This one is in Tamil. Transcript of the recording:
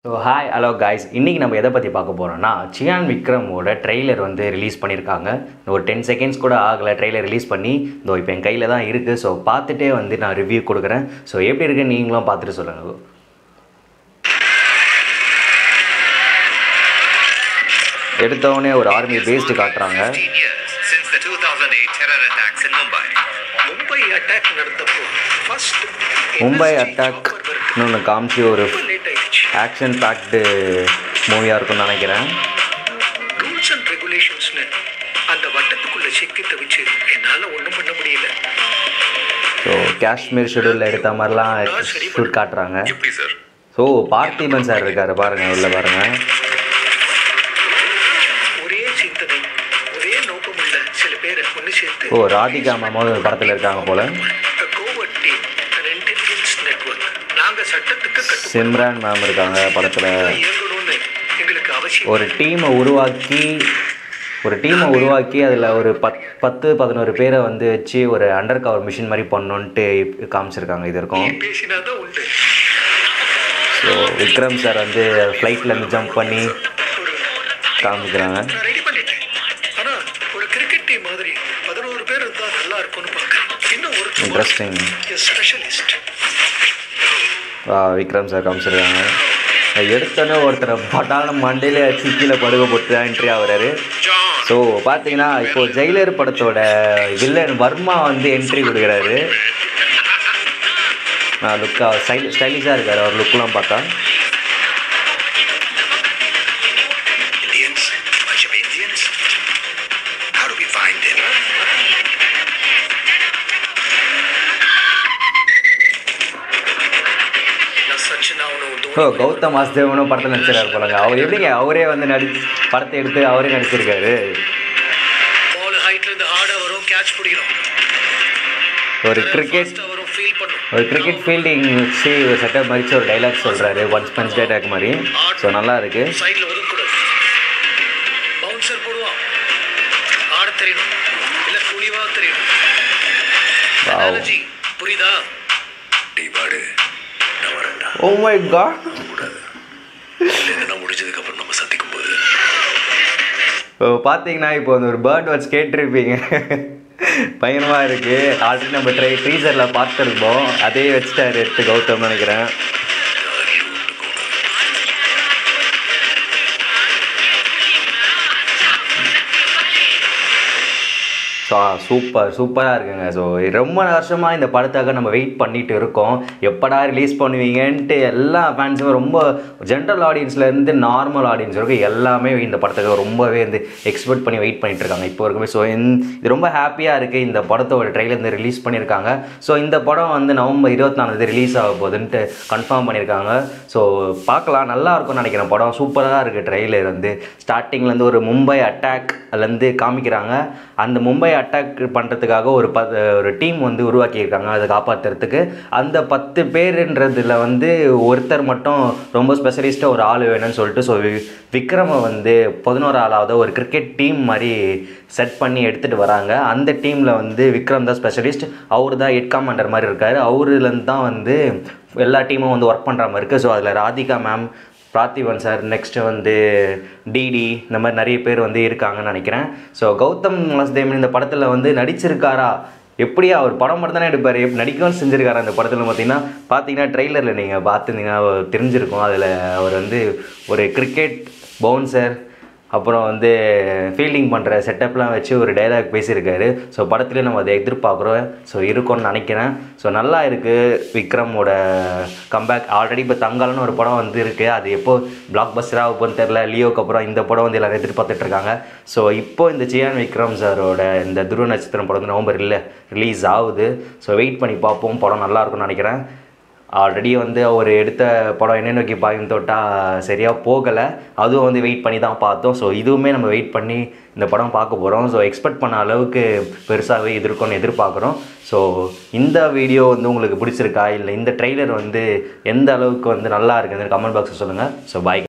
ஸோ ஹாய் ஹலோ காய்ஸ் இன்றைக்கி நம்ம எதை பற்றி பார்க்க போகிறோம்னா சியான் விக்ரமோட ட்ரெய்லர் வந்து ரிலீஸ் பண்ணியிருக்காங்க ஒரு டென் செகண்ட்ஸ் கூட ஆகலை ட்ரெய்லர் ரிலீஸ் பண்ணி இதோ இப்போ என் கையில் தான் இருக்குது ஸோ பார்த்துட்டே வந்து நான் ரிவ்யூ கொடுக்குறேன் ஸோ எப்படி இருக்குன்னு நீங்களும் பார்த்துட்டு சொல்லுங்கள் எடுத்தவொடனே ஒரு ஆர்மி பேஸ்டு காட்டுறாங்க 15 years since the 2008 terror attacks in Mumbai. Mumbai attack நடந்தப்போ ஃபர்ஸ்ட் மும்பை அட்டாக் இன்னொன்று காமிச்சு ஒரு லேட் ஆயிடுச்சு ஆக்ஷன் பேக்டு மூவியாக இருக்கும்னு நினைக்கிறேன் ரூல்ஸ் அண்ட் ரெகுலேஷன்ஸ்னு அந்த வட்டத்துக்குள்ள சிக்கி தவிச்சு என்னால ஒண்ணும் பண்ண முடியல ஸோ காஷ்மீர் ஷெடியூலில் எடுத்த மாதிரிலாம் ஷூட் காட்டுறாங்க எப்படி சார் ஸோ பார்த்திபன் சார் இருக்காரு பாருங்க உள்ள பாருங்க ஒரே சிந்தனை ஒரே நோக்கமுள்ள சில பேரை ஒண்ணு சேர்த்து ஓ ராதிகா மாமாவும் படத்தில் இருக்காங்க போல கோவர்ட் டீம் இன்டெலிஜென்ஸ் நெட்வொர்க் நாங்க சட்டத்துக்கு கட்டு சிம்ரான் மேம் இருக்காங்க படத்தில் இயங்கணும்னு எங்களுக்கு அவசியம் ஒரு டீமை உருவாக்கி ஒரு டீமை உருவாக்கி அதில் ஒரு பத் பத்து பதினோரு பேரை வந்து வச்சு ஒரு அண்டர் கவர் மிஷின் மாதிரி பண்ணணுன்ட்டு காமிச்சிருக்காங்க இது இருக்கும் பேசினாதான் உண்டு ஸோ விக்ரம் சார் வந்து ஃப்ளைட்லேருந்து ஜம்ப் பண்ணி ஒரு காமிக்கிறாங்க நான் ரெடி பண்ணிட்டேன் ஆனா ஒரு கிரிக்கெட் டீம் மாதிரி பதினோரு பேர் இருந்தா நல்லா இருக்கும்னு பார்க்கறேன் இன்னும் ஒரு இன்ட்ரெஸ்டிங் ஸ்பெஷலிஸ்ட் விக்ரம் சார் காமிச்சிருக்காங்க எடுத்தோன்னே ஒருத்தரை பட்டான மண்டையில சிக்கியில் படுக போட்டு தான் என்ட்ரி ஆகுறாரு ஜான் ஸோ பார்த்தீங்கன்னா இப்போ ஜெயிலர் படத்தோட வில்லன் வர்மா வந்து என்ட்ரி கொடுக்குறாரு லுக்கா ஸ்டைல் ஸ்டைலிஷாக இருக்கார் அவர் லுக்கெலாம் பார்த்தா Indians bunch of Indians how do we find them நான் சச்சின் ஆகணும் ஸோ கௌதம் வாசுதேவனும் படத்தில் நடிச்சிருக்காரு போலங்க அவர் எப்படிங்க அவரே வந்து நடி படத்தை எடுத்து அவரே நடிச்சிருக்காரு பால் ஹைட்ல இருந்து ஹார்டா வரும் கேட்ச் பிடிக்கணும் ஒரு கிரிக்கெட் Fast ஆ வரும் ஃபீல் பண்ணும் ஒரு கிரிக்கெட் ஃபீல்டிங் வச்சு ஒரு செட்டப் மறிச்சு ஒரு டைலாக் சொல்கிறாரு ஒன்ஸ் பஞ்ச் அட்டாக் மாதிரி ஸோ நல்லா இருக்குது சைடுல ஒதுக்கூடாது பவுன்சர் போடுவான் ஆட தெரியணும் இல்ல குழிவா தெரியணும் Wow. Analogy, புரியுதா டீ பாடு நான் வரேன்டா ஓ மை காட் கூடாது இல்லைன்னா நான் முடிஞ்சதுக்கு அப்புறம் நம்ம சந்திக்கும் போது இப்போ பார்த்தீங்கன்னா இப்போ வந்து ஒரு பேர்ட் வாட்ச் கேட்டிருப்பீங்க பயங்கரமாக இருக்குது ஆல்ரெடி நம்ம ட்ரை ட்ரீசரில் பார்த்துருந்தோம் அதே வச்சுட்டாரு எடுத்து கௌதம்னு நினைக்கிறேன் ஸோ சூப்பர் சூப்பராக இருக்குங்க ஸோ ரொம்ப வருஷமாக இந்த படத்துக்காக நம்ம வெயிட் பண்ணிட்டு இருக்கோம் எப்படா ரிலீஸ் பண்ணுவீங்கன்ட்டு எல்லா ஃபேன்ஸும் ரொம்ப ஜென்ரல் ஆடியன்ஸ்லேருந்து நார்மல் ஆடியன்ஸ் வரைக்கும் எல்லாமே இந்த படத்துக்கு ரொம்பவே வந்து எக்ஸ்பெக்ட் பண்ணி வெயிட் பண்ணிட்டு இருக்காங்க இப்போ வரைக்குமே ஸோ இது ரொம்ப ஹாப்பியாக இருக்குது இந்த படத்தோட ட்ரெயிலர் வந்து ரிலீஸ் பண்ணியிருக்காங்க ஸோ இந்த படம் வந்து நவம்பர் இருபத்தி நாலாந்தேதி ரிலீஸ் ஆக போகுதுன்ட்டு கன்ஃபார்ம் பண்ணியிருக்காங்க ஸோ பார்க்கலாம் நல்லா இருக்கும்னு நினைக்கிறேன் படம் சூப்பராக இருக்குது ட்ரெய்லர் வந்து ஸ்டார்டிங்லேருந்து ஒரு மும்பை அட்டாக்லேருந்து காமிக்கிறாங்க அந்த மும்பை அட்டாக் பண்ணுறதுக்காக ஒரு ப ஒரு டீம் வந்து உருவாக்கியிருக்காங்க அதை காப்பாற்றுறதுக்கு அந்த பத்து பேருன்றதுல வந்து ஒருத்தர் மட்டும் ரொம்ப ஸ்பெஷலிஸ்ட்டாக ஒரு ஆள் வேணும்னு சொல்லிட்டு ஸோ விக்ரமை வந்து பதினோரு ஆளாவது ஒரு கிரிக்கெட் டீம் மாதிரி செட் பண்ணி எடுத்துகிட்டு வராங்க அந்த டீமில் வந்து விக்ரம் தான் ஸ்பெஷலிஸ்ட் அவர் தான் ஹெட் கமாண்டர் மாதிரி இருக்கார் அவருலேருந்து தான் வந்து எல்லா டீமும் வந்து ஒர்க் பண்ணுற மாதிரி இருக்குது ஸோ அதில் Radhika ma'am Parthiban sir next வந்து டிடி இந்த மாதிரி நிறைய பேர் வந்து இருக்காங்கன்னு நினைக்கிறேன் ஸோ கௌதம் வாசுதேவன் இந்த படத்தில் வந்து நடிச்சிருக்காரா எப்படியா அவர் படம் மட்டும் தானே எடுப்பார் எப்படி நடிக்கவும் செஞ்சுருக்காரு அந்த படத்தில் பார்த்தீங்கன்னா பார்த்தீங்கன்னா ட்ரெய்லரில் நீங்கள் பார்த்துருந்தீங்கன்னா தெரிஞ்சிருக்கும் அதில் அவர் வந்து ஒரு கிரிக்கெட் பவுன்சர் அப்புறம் வந்து ஃபீல்டிங் பண்ணுற செட்டப்லாம் வச்சு ஒரு டைலாக் பேசியிருக்காரு ஸோ படத்துலேயே நம்ம அதை எதிர்பார்க்குறோம் ஸோ இருக்கும்னு நினைக்கிறேன் ஸோ நல்லா இருக்குது விக்ரமோட கம்பேக் ஆல்ரெடி இப்போ தங்காலன்னு ஒரு படம் வந்து இருக்குது அது எப்போ பிளாக் பஸ்டராக போன்னு தெரில லியோக்கு அப்புறம் இந்த படம் வந்து எல்லாரும் எதிர்பார்த்துட்டு இருக்காங்க ஸோ இப்போ இந்த சியான் விக்ரம் சாரோட இந்த துருவ நட்சத்திரம் படம் வந்து நவம்பர் இல்லை ரிலீஸ் ஆகுது ஸோ வெயிட் பண்ணி பார்ப்போம் படம் நல்லா இருக்கும்னு நினைக்கிறேன் ஆல்ரெடி வந்து அவர் எடுத்த படம் என்ன நோக்கி பாயும் தொட்டா சரியாக போகலை அதுவும் வந்து வெயிட் பண்ணி தான் பார்த்தோம் ஸோ இதுவுமே நம்ம வெயிட் பண்ணி இந்த படம் பார்க்க போகிறோம் ஸோ எக்ஸ்பெக்ட் பண்ண அளவுக்கு பெருசாகவே இது இருக்கும்னு எதிர்பார்க்குறோம் ஸோ இந்த வீடியோ வந்து உங்களுக்கு பிடிச்சிருக்கா இல்லை இந்த ட்ரெய்லர் வந்து எந்த அளவுக்கு வந்து நல்லா இருக்குதுன்னு கமெண்ட் பாக்ஸில் சொல்லுங்கள் ஸோ பாய்